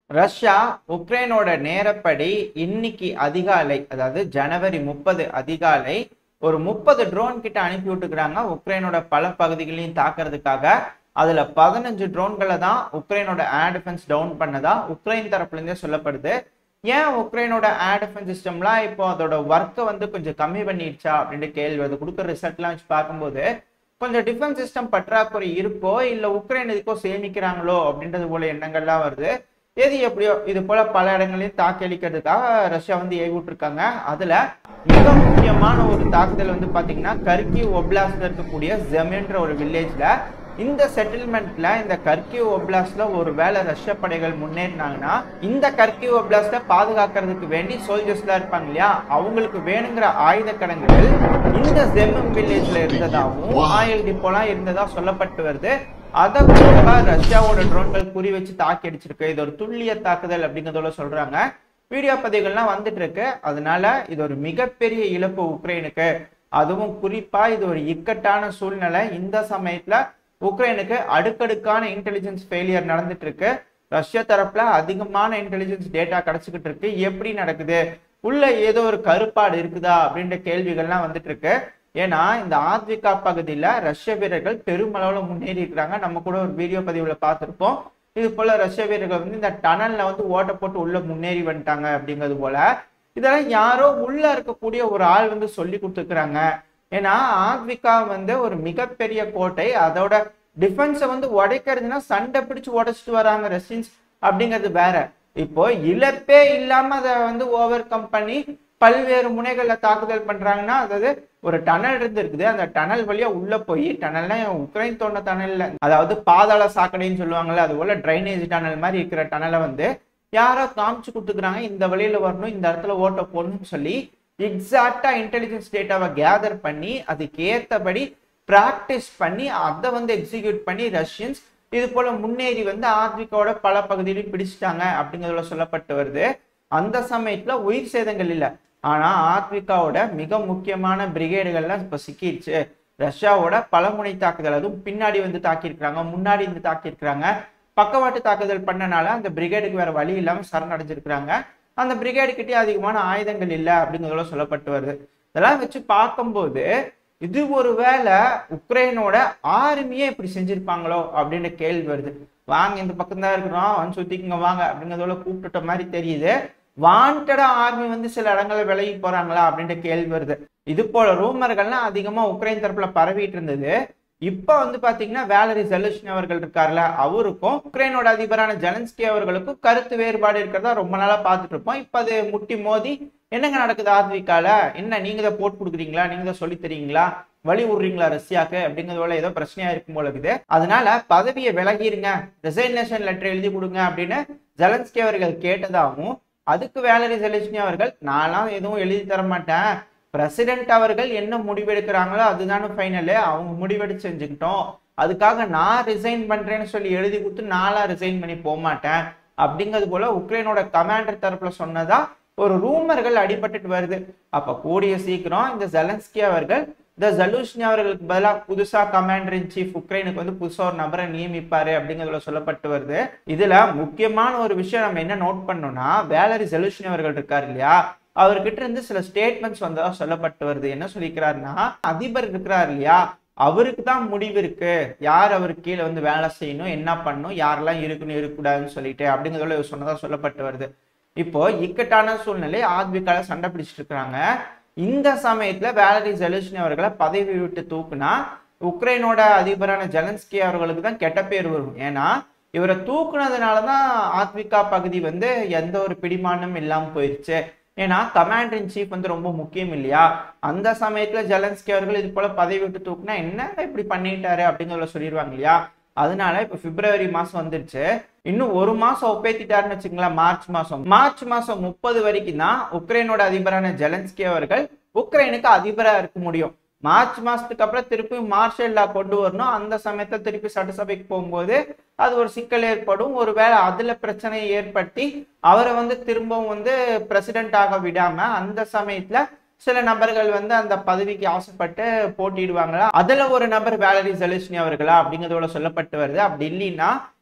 Russia உக்ரைனோட நேரப்படி இன்னைக்கு அதிகாலை அதாவது ஜனவரி முப்பது அதிகாலை ஒரு முப்பது ட்ரோன் கிட்ட அனுப்பி விட்டுக்கிறாங்க உக்ரைனோட பல பகுதிகளையும் தாக்குறதுக்காக அதுல பதினஞ்சு ட்ரோன்களை தான் உக்ரைனோட ஏர் டிஃபென்ஸ் டவுன் பண்ணதா உக்ரைன் தரப்புல இருந்தே சொல்லப்படுது ஏன் உக்ரைனோட ஏர் டிஃபென்ஸ் சிஸ்டம்லாம் இப்போ அதோட ஒர்க்கை வந்து கொஞ்சம் கம்மி பண்ணிடுச்சா அப்படின்ற கேள்வி அது கொடுக்குற ரிசல்ட்லாம் வச்சு பார்க்கும்போது கொஞ்சம் டிஃபென்ஸ் சிஸ்டம் பற்றாக்குறை இருக்கோ இல்ல உக்ரைன் இதுக்கோ சேமிக்கிறாங்களோ அப்படின்றது போல எண்ணங்கள்லாம் வருது எது எப்படியோ இது போல பல இடங்களையும் தாக்கி அளிக்கிறதுக்காக ரஷ்யா வந்து ஏவி விட்டுருக்காங்க அதுல மிக முக்கியமான ஒரு தாக்குதல் வந்து பாத்தீங்கன்னா கர்கி ஒப்லாஸ்ல இருக்கக்கூடிய ஜெமின்ற ஒரு வில்லேஜ்ல இந்த செட்டில்மெண்ட்ல இந்த கர்கிவ் ஒப்லாஸ்ட்ல ஒரு வேளை ரஷ்ய படைகள் முன்னேறினாங்கன்னா இந்த கர்கிவ் ஒப்லாஸ்ட பாதுகாக்கிறதுக்கு வேண்டி சோல்ஜர்ஸ்லாம் இருப்பாங்க இல்லையா அவங்களுக்கு வேணுங்கிற ஆயுத கடன்கள் இந்த ஜெமம் வில்லேஜ்ல இருந்ததாகவும் ஆயில் டிப்போலாம் இருந்ததா சொல்லப்பட்டு வருது அதை கூட ரஷ்யாவோட ட்ரோன்கள் குறி வச்சு தாக்கி அடிச்சிருக்கு இது ஒரு துல்லிய தாக்குதல் அப்படிங்கிறதோட சொல்றாங்க வீடியோ பதிவுகள்லாம் வந்துட்டு இருக்கு அதனால இது ஒரு மிகப்பெரிய இழப்பு உக்ரைனுக்கு அதுவும் குறிப்பா இது ஒரு இக்கட்டான சூழ்நிலை இந்த சமயத்துல உக்ரைனுக்கு அடுக்கடுக்கான இன்டெலிஜென்ஸ் ஃபெயிலியர் நடந்துட்டு இருக்கு ரஷ்யா தரப்புல அதிகமான இன்டெலிஜென்ஸ் டேட்டா கிடைச்சிக்கிட்டு இருக்கு எப்படி நடக்குது உள்ள ஏதோ ஒரு கருப்பாடு இருக்குதா அப்படின்ற கேள்விகள்லாம் வந்துட்டு இருக்கு ஏன்னா இந்த ஆத்விகா பகுதியில ரஷ்ய வீரர்கள் பெருமளவுல முன்னேறி இருக்கிறாங்க நம்ம கூட ஒரு வீடியோ பதிவுல பார்த்திருப்போம் இது போல ரஷ்ய வீரர்கள் வந்து இந்த டனல்ல வந்து ஓட்ட போட்டு உள்ள முன்னேறி வந்துட்டாங்க அப்படிங்கிறது போல இதெல்லாம் யாரோ உள்ள இருக்கக்கூடிய ஒரு ஆள் வந்து சொல்லி கொடுத்துருக்குறாங்க ஏன்னா ஆத்விகா வந்து ஒரு மிகப்பெரிய கோட்டை அதோட டிஃபென்ஸை வந்து உடைக்கிறதுனா சண்டை பிடிச்சு உடைச்சிட்டு வராங்க ரஷ்யன்ஸ் அப்படிங்கிறது வேற இப்போ இழப்பே இல்லாம அதை வந்து ஓவர் கம் பண்ணி பல்வேறு முனைகள்ல தாக்குதல் பண்றாங்கன்னா அதாவது ஒரு டனல் இருந்து இருக்குது அந்த டனல் வழியா உள்ள போய் டனல்னா உக்ரைன் தோண்ட டனல்ல அதாவது பாதாள சாக்கடைன்னு சொல்லுவாங்கல்ல அது போல ட்ரைனேஜ் டனல் மாதிரி இருக்கிற டனலை வந்து யாரோ காமிச்சு கொடுத்துக்கிறாங்க இந்த வழியில வரணும் இந்த இடத்துல ஓட்ட போடணும்னு சொல்லி எக்ஸாக்டா இன்டெலிஜென்ஸ் டேட்டாவை கேதர் பண்ணி அதுக்கு ஏத்தபடி பிராக்டிஸ் பண்ணி அதை வந்து எக்ஸிக்யூட் பண்ணி ரஷ்யன்ஸ் இது போல முன்னேறி வந்து ஆப்பிரிக்காவோட பல பகுதியிலையும் பிடிச்சிட்டாங்க அப்படிங்கிறதுல சொல்லப்பட்டு வருது அந்த சமயத்துல உயிர் சேதங்கள் இல்லை ஆனா ஆப்பிரிக்காவோட மிக முக்கியமான பிரிகேடுகள்லாம் இப்ப சிக்கிடுச்சு ரஷ்யாவோட பலமுனை தாக்குதல் அதுவும் பின்னாடி வந்து தாக்கியிருக்கிறாங்க முன்னாடி வந்து தாக்கியிருக்கிறாங்க பக்கவாட்டு தாக்குதல் பண்ணனால அந்த பிரிகேடுக்கு வேற வழி இல்லாம சரணடைஞ்சிருக்கிறாங்க அந்த பிரிகேடு கிட்டே அதிகமான ஆயுதங்கள் இல்லை அப்படிங்கிறதுல சொல்லப்பட்டு வருது இதெல்லாம் வச்சு பார்க்கும்போது இது ஒரு வேளை உக்ரைனோட ஆர்மியே இப்படி செஞ்சிருப்பாங்களோ அப்படின்ற கேள்வி வருது வாங்க இந்த பக்கம் தான் இருக்கிறோம் வந்து சுத்திக்குங்க வாங்க அப்படிங்கிறதோட கூப்பிட்டுட்ட மாதிரி தெரியுது வாண்டடா ஆர்மி வந்து சில இடங்கள்ல விலகி போறாங்களா அப்படின்ற கேள்வி வருது இது போல ரூமர்கள்லாம் அதிகமா உக்ரைன் தரப்புல பரவிட்டு இருந்தது இப்ப வந்து பாத்தீங்கன்னா வேலரி ஜெலுஷன் அவர்கள் இருக்கார்ல அவருக்கும் உக்ரைனோட அதிபரான ஜெலன்ஸ்கி அவர்களுக்கும் கருத்து வேறுபாடு இருக்கிறதா ரொம்ப நாளா பார்த்துட்டு இருப்போம் இப்ப அது முட்டி மோதி என்னங்க நடக்குது ஆத்விகால என்ன நீங்க தான் போட்டு கொடுக்குறீங்களா நீங்க தான் சொல்லி தரீங்களா வழி விடுறீங்களா ரஷ்யாக்கு அப்படிங்கிறதுல ஏதோ பிரச்சனையா இருக்கும் போல இருக்குது அதனால பதவியை விலகிருங்க ரெசைனேஷன் லெட்டர் எழுதி கொடுங்க அப்படின்னு ஜெலன்ஸ்கி அவர்கள் கேட்டதாகவும் அதுக்கு வேலரி ஜெலிஸ்னி அவர்கள் நான்லாம் எதுவும் எழுதி தர மாட்டேன் பிரசிடென்ட் அவர்கள் என்ன முடிவெடுக்கிறாங்களோ அதுதானே ஃபைனலு அவங்க முடிவெடுத்து செஞ்சுக்கிட்டோம் அதுக்காக நான் ரிசைன் பண்றேன்னு சொல்லி எழுதி கொடுத்து நாளா ரிசைன் பண்ணி போக மாட்டேன் அப்படிங்கிறது போல உக்ரைனோட கமாண்டர் தரப்புல சொன்னதா ஒரு ரூமர்கள் அடிபட்டுட்டு வருது அப்ப கூடிய சீக்கிரம் இந்த ஜெலன்ஸ்கி அவர்கள் இந்த ஜலூஷ்னி அவர்களுக்கு பதிலாக புதுசா கமாண்டர் இன் சீஃப் உக்ரைனுக்கு வந்து புதுசா ஒரு நபரை நியமிப்பாரு அப்படிங்கிறதுல சொல்லப்பட்டு வருது இதுல முக்கியமான ஒரு விஷயம் நம்ம என்ன நோட் பண்ணோம்னா வேலரி ஜலூஷ்னி அவர்கள் இருக்காரு இல்லையா அவர்கிட்ட இருந்து சில ஸ்டேட்மெண்ட்ஸ் வந்ததா சொல்லப்பட்டு வருது என்ன சொல்லிக்கிறாருன்னா அதிபர் இருக்கிறார் இல்லையா அவருக்கு தான் முடிவு இருக்கு யார் அவருக்கு கீழே வந்து வேலை செய்யணும் என்ன பண்ணணும் யாரெல்லாம் இருக்கணும் இருக்கக்கூடாதுன்னு சொல்லிட்டு அப்படிங்கிறதுல சொன்னதா சொல்லப்பட்டு வருது இப்போ இக்கட்டான சூழ்நிலை ஆத்விகால சண்டை பிடிச்சிட்டு இருக்கிறாங்க இந்த சமயத்துல வேலரி ஜெலுஷினி அவர்களை பதவி விட்டு தூக்குனா உக்ரைனோட அதிபரான ஜெலன்ஸ்கி அவர்களுக்கு தான் கெட்ட பேர் வரும் ஏன்னா இவரை தூக்குனதுனால தான் ஆத்விகா பகுதி வந்து எந்த ஒரு பிடிமானமும் இல்லாமல் போயிருச்சு ஏன்னா கமாண்டர் இன் சீஃப் வந்து ரொம்ப முக்கியம் இல்லையா அந்த சமயத்துல ஜெலன்ஸ்கி அவர்கள் இது போல பதவி விட்டு தூக்குனா என்ன இப்படி பண்ணிட்டாரு அப்படிங்கிறத சொல்லிடுவாங்க இல்லையா அதனால இப்ப பிப்ரவரி மாசம் வந்துருச்சு இன்னும் ஒரு மாசம் ஒப்பேத்திட்டாருன்னு வச்சுங்களேன் மார்ச் மாசம் மார்ச் மாசம் முப்பது வரைக்கும் தான் உக்ரைனோட அதிபரான ஜெலன்ஸ்கி அவர்கள் உக்ரைனுக்கு அதிபரா இருக்க முடியும் மார்ச் மாசத்துக்கு அப்புறம் திருப்பி மார்ஷல் லா கொண்டு வரணும் அந்த சமயத்துல திருப்பி சட்டசபைக்கு போகும்போது அது ஒரு சிக்கல் ஏற்படும் ஒருவேளை அதுல பிரச்சனையை ஏற்படுத்தி அவரை வந்து திரும்பவும் வந்து பிரசிடென்ட் ஆக விடாம அந்த சமயத்துல சில நபர்கள் வந்து அந்த பதவிக்கு ஆசைப்பட்டு போட்டியிடுவாங்களா அதுல ஒரு நபர் வேலரி ஜெலிஸ்னி அவர்களா அப்படிங்கிறதோட சொல்லப்பட்டு வருது அப்படி இல்லைன்னா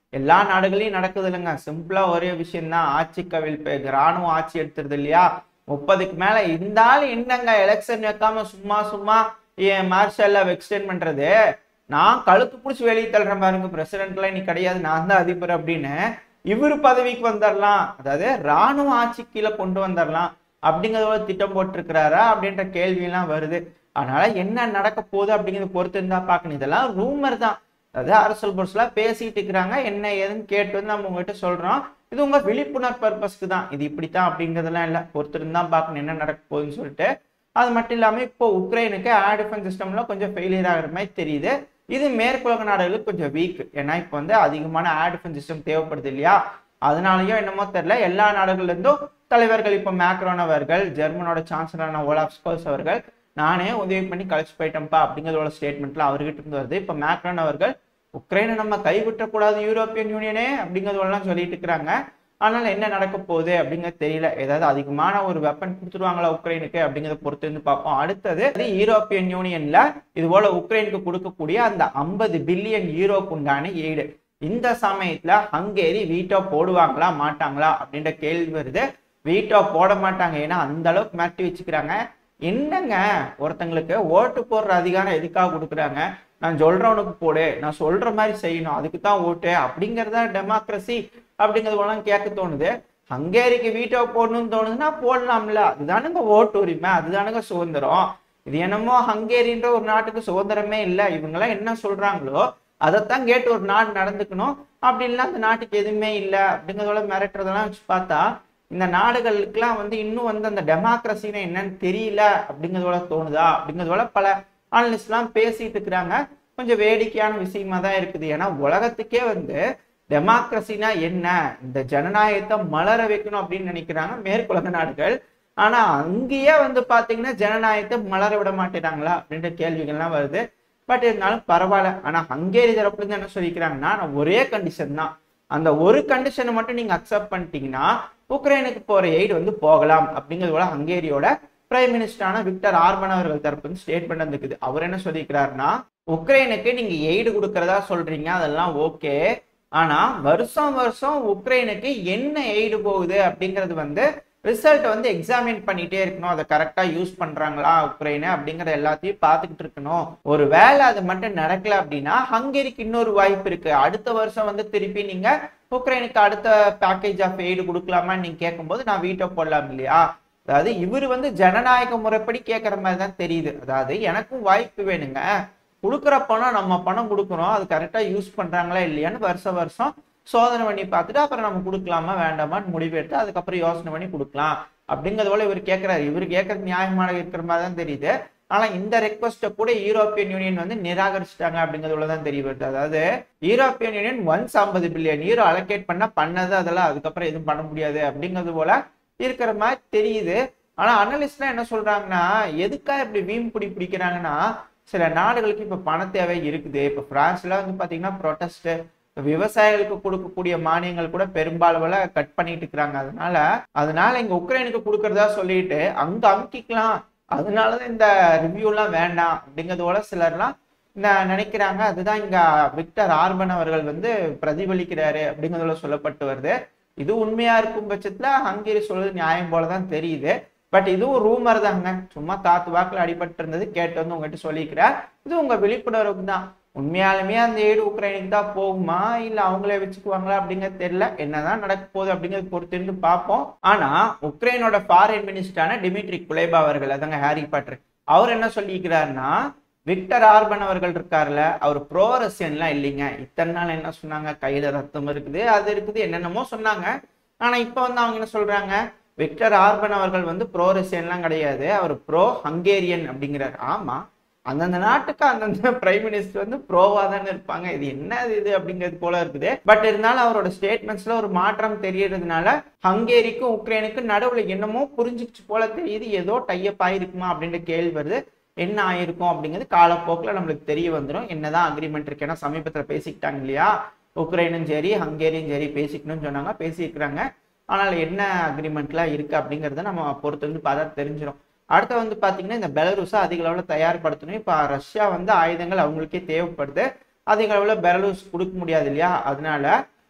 எல்லா நாடுகளையும் நடக்குது இல்லைங்க சிம்பிளா ஒரே விஷயம் தான் ஆட்சி கவிழ்ப்பு ராணுவ ஆட்சி எடுத்துருது இல்லையா முப்பதுக்கு மேல இருந்தாலும் என்னங்க எலெக்ஷன் வைக்காம சும்மா சும்மா என் மார்ஷல்ல எக்ஸ்டெண்ட் பண்றது நான் கழுத்து பிடிச்சி வெளியே தள்ளுற பாருங்க பிரசிடென்ட்லாம் நீ கிடையாது நான் தான் அதிபர் அப்படின்னு இவர் பதவிக்கு வந்துடலாம் அதாவது ராணுவ ஆட்சி கீழே கொண்டு வந்துடலாம் அப்படிங்கிறத திட்டம் போட்டிருக்கிறாரா அப்படின்ற கேள்வியெல்லாம் வருது அதனால என்ன நடக்க போகுது அப்படிங்கிறத பொறுத்து இருந்தா பார்க்கணும் இதெல்லாம் ரூமர் தான் அதாவது அரசியல் பொருட்களாக பேசிட்டு இருக்கிறாங்க என்ன ஏதுன்னு கேட்டு வந்து நம்ம உங்ககிட்ட சொல்றோம் இது உங்க விழிப்புணர்வு பர்பஸ்க்கு தான் இது இப்படித்தான் அப்படிங்கிறதெல்லாம் இல்லை பொறுத்திருந்து தான் பார்க்கணும் என்ன நடக்க போகுதுன்னு சொல்லிட்டு அது மட்டும் இல்லாம இப்போ உக்ரைனுக்கு ஏர் டிஃபென்ஸ் சிஸ்டம்ல கொஞ்சம் ஃபெயிலியர் ஆகிற மாதிரி தெரியுது இது மேற்குலக நாடுகளுக்கு கொஞ்சம் வீக் ஏன்னா இப்போ வந்து அதிகமான ஏர் டிஃபென்ஸ் சிஸ்டம் தேவைப்படுது இல்லையா அதனாலயும் என்னமோ தெரியல எல்லா நாடுகள்ல இருந்தும் தலைவர்கள் இப்போ மேக்ரோன் அவர்கள் ஜெர்மனோட சான்சலரான ஓலாப் ஸ்கோல்ஸ் அவர்கள் நானே உதவி பண்ணி கழிச்சு போயிட்டேன்ப்பா அப்படிங்கிறதோட ஸ்டேட்மெண்ட்ல அவர்கிட்ட இருந்து வருது இப்போ மேக்ரோன் அவர்கள் உக்ரைனை நம்ம கைவிட்டக்கூடாது யூரோப்பியன் யூனியனே அப்படிங்கிறதெல்லாம் சொல்லிட்டு இருக்கிறாங்க ஆனால் என்ன நடக்க போகுது அப்படிங்கிறது தெரியல ஏதாவது அதிகமான ஒரு வெப்பன் கொடுத்துருவாங்களா உக்ரைனுக்கு அப்படிங்கிறத பொறுத்து இருந்து பார்ப்போம் அடுத்தது அது யூரோப்பியன் யூனியன்ல இது போல உக்ரைனுக்கு கொடுக்கக்கூடிய அந்த ஐம்பது பில்லியன் யூரோக்கு உண்டான எய்டு இந்த சமயத்துல ஹங்கேரி வீட்டோ போடுவாங்களா மாட்டாங்களா அப்படின்ற கேள்வி வருது வீட்டோ போட மாட்டாங்க ஏன்னா அந்த அளவுக்கு மிரட்டி வச்சுக்கிறாங்க என்னங்க ஒருத்தங்களுக்கு ஓட்டு போடுற அதிகாரம் எதுக்காக கொடுக்குறாங்க நான் சொல்றவனுக்கு போடு நான் சொல்ற மாதிரி செய்யணும் அதுக்கு தான் ஓட்டு அப்படிங்கறதா டெமோக்ரஸி அப்படிங்கறதெல்லாம் கேட்க தோணுது ஹங்கேரிக்கு வீட்டோ போடணும்னு தோணுதுன்னா போடலாம்ல அதுதானுங்க ஓட்டு உரிமை அதுதானுங்க சுதந்திரம் இது என்னமோ ஹங்கேரின்ற ஒரு நாட்டுக்கு சுதந்திரமே இல்லை இவங்கெல்லாம் என்ன சொல்றாங்களோ அதைத்தான் கேட்டு ஒரு நாடு நடந்துக்கணும் அப்படி இல்லை அந்த நாட்டுக்கு எதுவுமே இல்லை அப்படிங்கிறதோட மிரட்டுறதெல்லாம் வச்சு பார்த்தா இந்த நாடுகளுக்கெல்லாம் வந்து இன்னும் வந்து அந்த டெமோக்ரஸினா என்னன்னு தெரியல அப்படிங்கிறதோட தோணுதா அப்படிங்கிறதோட பல ஆனலிஸ்ட்லாம் பேசிட்டு இருக்கிறாங்க கொஞ்சம் வேடிக்கையான விஷயமா தான் இருக்குது ஏன்னா உலகத்துக்கே வந்து டெமோக்ரஸினா என்ன இந்த ஜனநாயகத்தை மலர வைக்கணும் அப்படின்னு நினைக்கிறாங்க மேற்குலக நாடுகள் ஆனா அங்கேயே வந்து பாத்தீங்கன்னா ஜனநாயகத்தை மலர விட மாட்டேறாங்களா அப்படின்ற கேள்விகள்லாம் வருது பட் இருந்தாலும் பரவாயில்ல ஆனா ஹங்கேரி தரப்புல இருந்து என்ன சொல்லிக்கிறாங்கன்னா நான் ஒரே கண்டிஷன் தான் அந்த ஒரு கண்டிஷனை மட்டும் நீங்க அக்செப்ட் பண்ணிட்டீங்கன்னா உக்ரைனுக்கு போற எய்டு வந்து போகலாம் அப்படிங்கிறது போல ஹங்கேரியோட பிரைம் மினிஸ்டரான விக்டர் ஆர்பன் அவர்கள் தரப்பு ஸ்டேட்மெண்ட் வந்துக்குது அவர் என்ன சொல்லியிருக்கிறாருன்னா உக்ரைனுக்கு நீங்க எய்டு கொடுக்கறதா சொல்றீங்க அதெல்லாம் ஓகே ஆனா வருஷம் வருஷம் உக்ரைனுக்கு என்ன எய்டு போகுது அப்படிங்கிறது வந்து ரிசல்ட் வந்து எக்ஸாமின் பண்ணிட்டே இருக்கணும் அதை கரெக்டா யூஸ் பண்றாங்களா உக்ரைனு அப்படிங்கிற எல்லாத்தையும் பார்த்துக்கிட்டு இருக்கணும் ஒரு வேலை அது மட்டும் நடக்கல அப்படின்னா ஹங்கேரிக்கு இன்னொரு வாய்ப்பு இருக்கு அடுத்த வருஷம் வந்து திருப்பி நீங்க உக்ரைனுக்கு அடுத்த பேக்கேஜ் ஆஃப் எய்டு கொடுக்கலாமா நீங்க கேட்கும்போது நான் வீட்டோ போடலாம் இல்லையா அதாவது இவர் வந்து ஜனநாயக முறைப்படி கேட்குற மாதிரி தான் தெரியுது அதாவது எனக்கும் வாய்ப்பு வேணுங்க கொடுக்குற பணம் நம்ம பணம் கொடுக்குறோம் அது கரெக்டாக யூஸ் பண்ணுறாங்களா இல்லையான்னு வருஷம் வருஷம் சோதனை பண்ணி பார்த்துட்டு அப்புறம் நம்ம கொடுக்கலாமா வேண்டாமான்னு முடிவெடுத்து அதுக்கப்புறம் யோசனை பண்ணி கொடுக்கலாம் அப்படிங்கிறது போல இவர் கேட்குறாரு இவர் கேட்கறது நியாயமான இருக்கிற மாதிரி தான் தெரியுது ஆனால் இந்த ரெக்வஸ்ட்டை கூட யூரோப்பியன் யூனியன் வந்து நிராகரிச்சிட்டாங்க அப்படிங்கிறதுல தான் தெரிய வருது அதாவது யூரோப்பியன் யூனியன் ஒன்ஸ் ஐம்பது பில்லியன் யூரோ அலோகேட் பண்ண பண்ணது அதெல்லாம் அதுக்கப்புறம் எதுவும் பண்ண முடியாது அப்படிங்கிறது போல இருக்கிற மாதிரி தெரியுது ஆனா அனலிஸ்ட்லாம் என்ன சொல்றாங்கன்னா எதுக்காக இப்படி வீண் பிடி பிடிக்கிறாங்கன்னா சில நாடுகளுக்கு இப்ப பண தேவை இருக்குது இப்ப பிரான்ஸ்ல வந்து பாத்தீங்கன்னா ப்ரொட்டஸ்ட் விவசாயிகளுக்கு கொடுக்கக்கூடிய மானியங்கள் கூட பெரும்பாலுல கட் பண்ணிட்டு இருக்கிறாங்க அதனால அதனால இங்க உக்ரைனுக்கு கொடுக்கறதா சொல்லிட்டு அங்க அமுக்கிக்கலாம் அதனாலதான் இந்த ரிவ்யூலாம் வேண்டாம் அப்படிங்கிறதோட சிலர்லாம் இந்த நினைக்கிறாங்க அதுதான் இங்க விக்டர் ஆர்பன் அவர்கள் வந்து பிரதிபலிக்கிறாரு அப்படிங்கிறதுல சொல்லப்பட்டு வருது இது உண்மையா இருக்கும் பட்சத்துல ஹங்கேரி சொல்றது நியாயம் போலதான் தெரியுது பட் இதுவும் ரூமர் தாங்க சும்மா காத்து வாக்குல அடிபட்டு இருந்தது கேட்டு வந்து உங்ககிட்ட சொல்லிக்கிறேன் இது உங்க விழிப்புணர்வுக்கு தான் உண்மையாலுமே அந்த ஏடு உக்ரைனுக்கு தான் போகுமா இல்ல அவங்களே வச்சுக்குவாங்களா அப்படிங்கிறது தெரியல என்னதான் நடக்க போகுது அப்படிங்கிறது பொறுத்திருந்து பார்ப்போம் ஆனா உக்ரைனோட ஃபாரின் மினிஸ்டரான டிமிட்ரி குலேபா அவர்கள் அதாங்க ஹாரி பாட்டர் அவர் என்ன சொல்லிக்கிறாருன்னா விக்டர் ஆர்பன் அவர்கள் இருக்காருல்ல அவர் ப்ரோ ரஷ்யன்லாம் இல்லைங்க இத்தனை நாள் என்ன சொன்னாங்க கையில ரத்தம் இருக்குது அது இருக்குது என்னென்னமோ சொன்னாங்க ஆனா இப்ப வந்து அவங்க என்ன சொல்றாங்க விக்டர் ஆர்பன் அவர்கள் வந்து ப்ரோ ரஷ்யன்லாம் கிடையாது அவர் ப்ரோ ஹங்கேரியன் அப்படிங்கிறார் ஆமா அந்தந்த நாட்டுக்கு அந்தந்த பிரைம் மினிஸ்டர் வந்து ப்ரோவா தானே இருப்பாங்க இது என்ன இது அப்படிங்கிறது போல இருக்குது பட் இருந்தாலும் அவரோட ஸ்டேட்மெண்ட்ஸ்ல ஒரு மாற்றம் தெரியறதுனால ஹங்கேரிக்கும் உக்ரைனுக்கும் நடுவுல என்னமோ புரிஞ்சுச்சு போல தெரியுது ஏதோ டைப் ஆயிருக்குமா அப்படின்ற கேள்வி வருது என்ன ஆயிருக்கும் அப்படிங்கிறது காலப்போக்கில் நம்மளுக்கு தெரிய வந்துடும் என்னதான் அக்ரிமெண்ட் இருக்கு ஏன்னா சமீபத்தில் பேசிக்கிட்டாங்க இல்லையா உக்ரைனும் சரி ஹங்கேரியும் சரி பேசிக்கணும்னு சொன்னாங்க பேசியிருக்கிறாங்க ஆனால் என்ன அக்ரிமெண்ட்லாம் இருக்கு அப்படிங்கிறத நம்ம பொறுத்து வந்து பார்த்தா தெரிஞ்சிடும் அடுத்து வந்து பார்த்தீங்கன்னா இந்த பெலரூஸை அதிக அளவில் தயார்படுத்தணும் இப்போ ரஷ்யா வந்து ஆயுதங்கள் அவங்களுக்கே தேவைப்படுது அதிக அளவில் பெலரூஸ் கொடுக்க முடியாது இல்லையா அதனால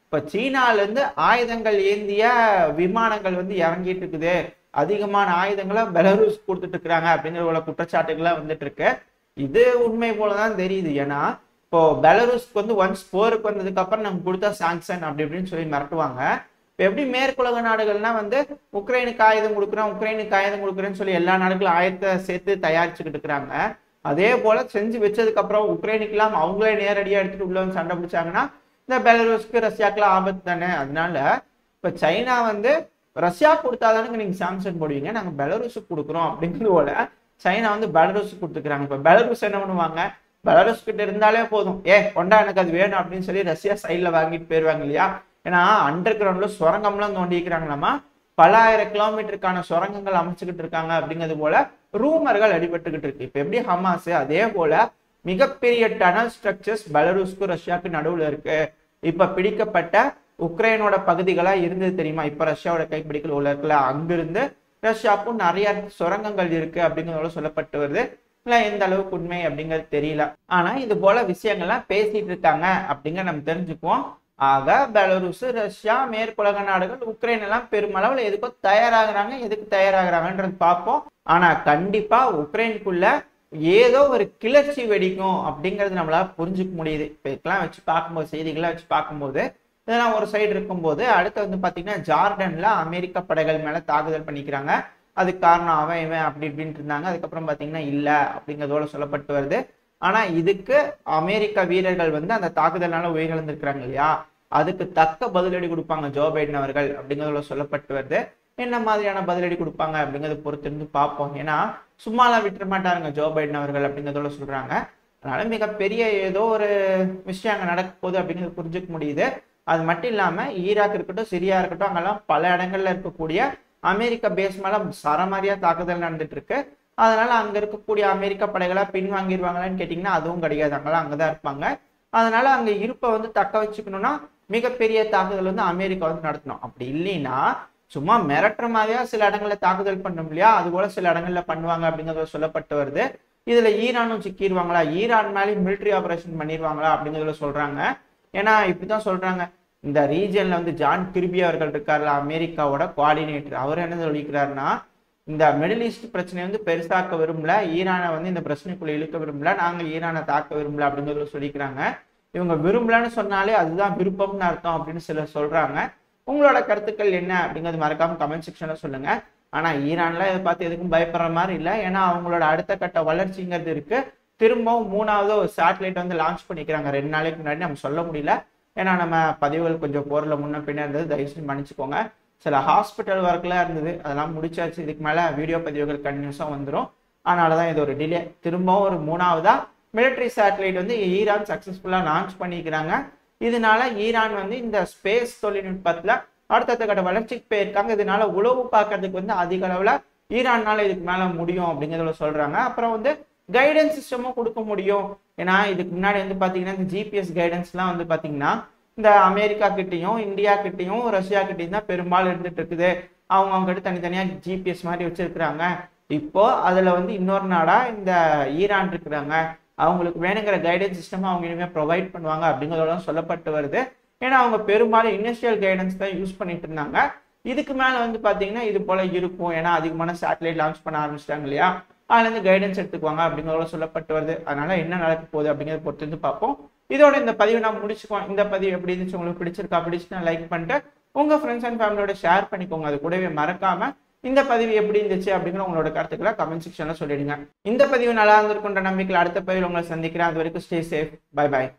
இப்ப சீனால இருந்து ஆயுதங்கள் ஏந்திய விமானங்கள் வந்து இறங்கிட்டு இருக்குது அதிகமான ஆயுதங்களை பெலரூஸ் கொடுத்துட்டு இருக்கிறாங்க அப்படிங்கிற ஒரு குற்றச்சாட்டுகள்லாம் வந்துட்டு இருக்கு இது உண்மை போலதான் தெரியுது ஏன்னா இப்போ பெலரூஸ்க்கு வந்து ஒன்ஸ் போருக்கு வந்ததுக்கு அப்புறம் நம்ம கொடுத்தா சாங்ஷன் அப்படி இப்படின்னு சொல்லி மிரட்டுவாங்க இப்போ எப்படி மேற்குலக நாடுகள்னா வந்து உக்ரைனுக்கு ஆயுதம் கொடுக்குறோம் உக்ரைனுக்கு ஆயுதம் கொடுக்குறேன்னு சொல்லி எல்லா நாடுகளும் ஆயுதத்தை சேர்த்து தயாரிச்சுக்கிட்டு இருக்கிறாங்க அதே போல செஞ்சு வச்சதுக்கு அப்புறம் உக்ரைனுக்கெல்லாம் அவங்களே நேரடியாக எடுத்துட்டு உள்ள வந்து சண்டை பிடிச்சாங்கன்னா இந்த பெலரூஸ்க்கு ரஷ்யாக்கெல்லாம் ஆபத்து தானே அதனால இப்போ சைனா வந்து ரஷ்யா கொடுத்தாதானுங்க நீங்க சாம்சங் போடுவீங்க நாங்க பெலரூஸுக்கு கொடுக்குறோம் அப்படிங்கிறது போல சைனா வந்து பெலரூஸுக்கு கொடுத்துக்கிறாங்க இப்போ பெலரூஸ் என்ன பண்ணுவாங்க பெலரூஸ் கிட்ட இருந்தாலே போதும் ஏ கொண்டா எனக்கு அது வேணும் அப்படின்னு சொல்லி ரஷ்யா சைட்ல வாங்கிட்டு போயிருவாங்க இல்லையா ஏன்னா அண்டர் கிரவுண்ட்ல சுரங்கம்லாம் தோண்டிக்கிறாங்களாமா பல ஆயிரம் கிலோமீட்டருக்கான சுரங்கங்கள் அமைச்சுக்கிட்டு இருக்காங்க அப்படிங்கிறது போல ரூமர்கள் அடிபட்டுக்கிட்டு இருக்கு இப்ப எப்படி ஹமாஸ் அதே போல மிகப்பெரிய டனல் ஸ்ட்ரக்சர்ஸ் பெலரூஸ்க்கு ரஷ்யாவுக்கு நடுவுல இருக்கு இப்ப பிடிக்கப்பட்ட உக்ரைனோட பகுதிகளா இருந்தது தெரியுமா இப்ப ரஷ்யாவோட கைப்பிடிக்கல் உள்ள இருக்குல்ல அங்கிருந்து ரஷ்யாவுக்கும் நிறைய சுரங்கங்கள் இருக்கு அப்படிங்கிறதோட சொல்லப்பட்டு வருது இல்ல எந்த அளவுக்கு உண்மை அப்படிங்கிறது தெரியல ஆனா இது போல விஷயங்கள்லாம் பேசிட்டு இருக்காங்க அப்படிங்கிற நம்ம தெரிஞ்சுக்குவோம் ஆக பெலருஸ் ரஷ்யா மேற்குலக நாடுகள் உக்ரைன் எல்லாம் பெருமளவுல எதுக்கோ தயாராகிறாங்க எதுக்கு தயாராகிறாங்கன்றது பார்ப்போம் ஆனா கண்டிப்பா உக்ரைனுக்குள்ள ஏதோ ஒரு கிளர்ச்சி வெடிக்கும் அப்படிங்கிறது நம்மளால புரிஞ்சுக்க முடியுது இப்போ இதெல்லாம் வச்சு பார்க்கும்போது செய்திகள்லாம் வச்சு பார்க்கும்போது இதெல்லாம் ஒரு சைடு இருக்கும்போது அடுத்து வந்து பாத்தீங்கன்னா ஜார்டன்ல அமெரிக்க படைகள் மேல தாக்குதல் பண்ணிக்கிறாங்க அதுக்கு காரணம் அவன் இவன் அப்படி இப்படின்ட்டு இருந்தாங்க அதுக்கப்புறம் பாத்தீங்கன்னா இல்ல அப்படிங்கிறதோட சொல்லப்பட்டு வருது ஆனா இதுக்கு அமெரிக்க வீரர்கள் வந்து அந்த தாக்குதல்னால உயிரிழந்திருக்கிறாங்க இல்லையா அதுக்கு தக்க பதிலடி கொடுப்பாங்க ஜோ பைடன் அவர்கள் அப்படிங்கிறதுல சொல்லப்பட்டு வருது என்ன மாதிரியான பதிலடி கொடுப்பாங்க அப்படிங்கறத பொறுத்திருந்து பார்ப்போம் ஏன்னா சும்மாலாம் விட்டுற மாட்டாருங்க ஜோ பைடன் அவர்கள் அப்படிங்கிறதோட சொல்றாங்க அதனால மிகப்பெரிய ஏதோ ஒரு விஷயம் அங்க நடக்க போகுது அப்படிங்கிறது புரிஞ்சுக்க முடியுது அது மட்டும் இல்லாம ஈராக் இருக்கட்டும் சிரியா இருக்கட்டும் அங்கெல்லாம் பல இடங்கள்ல இருக்கக்கூடிய அமெரிக்க பேஸ் மேல சரமாரியா தாக்குதல் நடந்துட்டு இருக்கு அதனால அங்க இருக்கக்கூடிய அமெரிக்க படைகளா பின்வாங்கிடுவாங்களான்னு கேட்டீங்கன்னா அதுவும் கிடையாது அங்கெல்லாம் அங்கதான் இருப்பாங்க அதனால அங்க இருப்பை வந்து தக்க வச்சுக்கணும்னா மிகப்பெரிய தாக்குதல் வந்து அமெரிக்கா வந்து நடத்தணும் அப்படி இல்லைன்னா சும்மா மிரட்டுற மாதிரியா சில இடங்கள்ல தாக்குதல் பண்ணும் இல்லையா அது போல சில இடங்கள்ல பண்ணுவாங்க அப்படிங்கறத சொல்லப்பட்டு வருது இதுல ஈரானும் சிக்கிடுவாங்களா ஈரான் மேலே மிலிட்ரி ஆபரேஷன் பண்ணிடுவாங்களா அப்படிங்கறதுல சொல்றாங்க ஏன்னா இப்படிதான் சொல்றாங்க இந்த ரீஜன்ல வந்து ஜான் கிருபி அவர்கள் இருக்காருல்ல அமெரிக்காவோட கோஆர்டினேட்டர் அவர் என்ன சொல்லிக்கிறாருன்னா இந்த மிடில் ஈஸ்ட் பிரச்சனையை வந்து பெருசாக்க விரும்பல ஈரானை வந்து இந்த பிரச்சனைக்குள்ள இழுக்க விரும்பல நாங்க ஈரானை தாக்க விரும்பல அப்படிங்கறத சொல்லிக்கிறாங்க இவங்க விரும்பலன்னு சொன்னாலே அதுதான் விருப்பம்னு அர்த்தம் அப்படின்னு சிலர் சொல்றாங்க உங்களோட கருத்துக்கள் என்ன அப்படிங்கிறது மறக்காம கமெண்ட் செக்ஷன்ல சொல்லுங்க ஆனா ஈரான்ல இதை பார்த்து எதுக்கும் பயப்படுற மாதிரி இல்லை ஏன்னா அவங்களோட அடுத்த கட்ட வளர்ச்சிங்கிறது இருக்கு திரும்பவும் மூணாவது ஒரு சேட்டலைட் வந்து லான்ச் பண்ணிக்கிறாங்க ரெண்டு நாளைக்கு முன்னாடி நம்ம சொல்ல முடியல ஏன்னா நம்ம பதிவுகள் கொஞ்சம் போர்ல முன்ன பின்ன இருந்தது தயவு செஞ்சு மன்னிச்சுக்கோங்க சில ஹாஸ்பிட்டல் ஒர்க்லாம் இருந்தது அதெல்லாம் முடிச்சாச்சு இதுக்கு மேல வீடியோ பதிவுகள் கண்டினியூஸாக வந்துடும் அதனால தான் இது ஒரு டிலே திரும்பவும் ஒரு மூணாவதா மிலிட்ரி சேட்டலைட் வந்து ஈரான் சக்சஸ்ஃபுல்லாக லான்ச் பண்ணிக்கிறாங்க இதனால ஈரான் வந்து இந்த ஸ்பேஸ் தொழில்நுட்பத்துல அடுத்தடுத்த கட்ட வளர்ச்சிக்கு போயிருக்காங்க இதனால உளவு பார்க்கறதுக்கு வந்து அதிக அளவுல ஈரான்னால இதுக்கு மேல முடியும் அப்படிங்கிறத சொல்றாங்க அப்புறம் வந்து கைடன்ஸ் சிஸ்டமும் கொடுக்க முடியும் ஏன்னா இதுக்கு முன்னாடி வந்து பாத்தீங்கன்னா இந்த ஜிபிஎஸ் கைடன்ஸ்லாம் வந்து பாத்தீங்கன்னா இந்த அமெரிக்கா கிட்டயும் இந்தியா கிட்டயும் ரஷ்யா கிட்டயும் தான் பெரும்பாலும் இருந்துட்டு இருக்குது அவங்க அவங்க கிட்ட தனித்தனியா ஜிபிஎஸ் மாதிரி வச்சிருக்கிறாங்க இப்போ அதுல வந்து இன்னொரு நாடா இந்த ஈரான் இருக்கிறாங்க அவங்களுக்கு வேணுங்கிற கைடன்ஸ் சிஸ்டம் அவங்க இனிமேல் ப்ரொவைட் பண்ணுவாங்க அப்படிங்கிறதோட சொல்லப்பட்டு வருது ஏன்னா அவங்க பெரும்பாலும் இனிஷியல் கைடன்ஸ் தான் யூஸ் பண்ணிட்டு இருந்தாங்க இதுக்கு மேல வந்து பாத்தீங்கன்னா இது போல இருக்கும் ஏன்னா அதிகமான சேட்டலைட் லான்ச் பண்ண ஆரம்பிச்சிட்டாங்க இல்லையா அதுல இருந்து கைடன்ஸ் எடுத்துக்குவாங்க அப்படிங்கிறதோட சொல்லப்பட்டு வருது அதனால என்ன நடக்க போகுது அப்படிங்கிறத பொறுத்து இருந்து பார்ப்போம் இதோட இந்த பதிவு நான் முடிச்சுக்குவோம் இந்த பதிவு எப்படி இருந்துச்சு உங்களுக்கு பிடிச்சிருக்கா பிடிச்சுன்னா லைக் பண்ணிட்டு உங்க ஃப்ரெண்ட்ஸ் அண்ட் ஃபேமிலியோட ஷேர் பண்ணிக்கோங்க அது கூடவே மறக்காம இந்த பதிவு எப்படி இருந்துச்சு அப்படிங்கிற உங்களோட கருத்துக்களை கமெண்ட் செக்ஷன்ல சொல்லிடுங்க இந்த பதிவு நல்லா இருந்திருக்குன்ற நம்பிக்கையில் அடுத்த பதிவில் உங்களை சந்திக்கிறேன் அது வரைக்கும் ஸ்டே சேஃப் பை பை